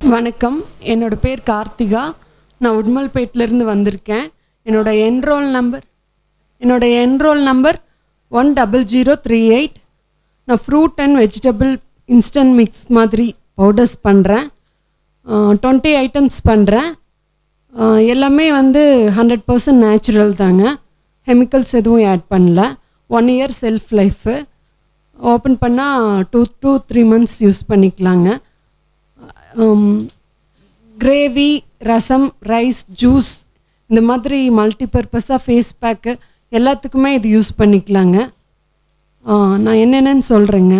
வணக்கம் என்னோட பேர் கார்த்திகா நான் உட்மல்பேட்டிலேருந்து வந்திருக்கேன் என்னோட என்ரோல் நம்பர் என்னோட enrol number one double zero three eight நான் fruit and vegetable instant mix மாதிரி பவுடர்ஸ் பண்ணுறேன் டுவெண்ட்டி ஐட்டம்ஸ் பண்ணுறேன் எல்லாமே வந்து ஹண்ட்ரட் பர்சன்ட் நேச்சுரல் தாங்க கெமிக்கல்ஸ் எதுவும் ஆட் பண்ணல one year self life open பண்ணால் two two three months use பண்ணிக்கலாங்க கிரேவி ரசம் ரைஸ் ஜூஸ் இந்த மாதிரி மல்டிபர்பஸாக ஃபேஸ் பேக்கு எல்லாத்துக்குமே இது யூஸ் பண்ணிக்கலாங்க ஆ, நான் என்னென்னு சொல்கிறேங்க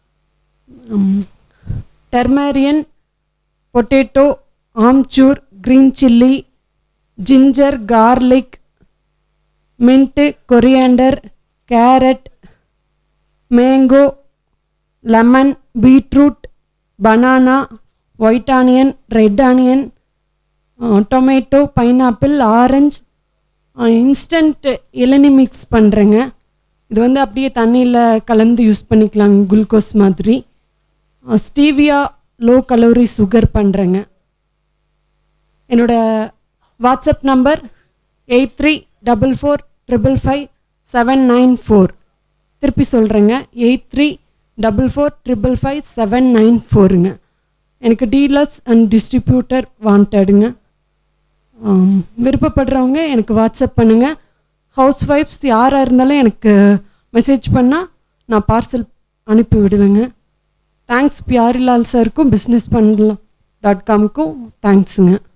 turmeric potato amchur green chilli ginger garlic mint coriander carrot mango lemon beetroot banana white onion red onion tomato pineapple orange instant இளநி மிக்ஸ் பண்ணுறேங்க இது வந்து அப்படியே தண்ணியில் கலந்து யூஸ் பண்ணிக்கலாங்க குளுக்கோஸ் மாதிரி ஸ்டீவியா லோ கலோரி சுகர் பண்ணுறேங்க என்னோட WhatsApp number eight three double four triple five seven nine four திருப்பி சொல்கிறேங்க eight three double four triple five seven nine ஃபோருங்க எனக்கு டீலர்ஸ் அண்ட் டிஸ்ட்ரிபியூட்டர் வாண்டடுங்க விருப்பப்படுறவங்க எனக்கு வாட்ஸ்அப் பண்ணுங்கள் ஹவுஸ் ஒய்ஃப்ஸ் யாராக இருந்தாலும் எனக்கு மெசேஜ் பண்ணால் நான் பார்சல் அனுப்பி விடுவேங்க தேங்க்ஸ் பியாரிலால் சாருக்கும் பிஸ்னஸ் பண்ணலாம் டாட் காம்க்கும் தேங்க்ஸுங்க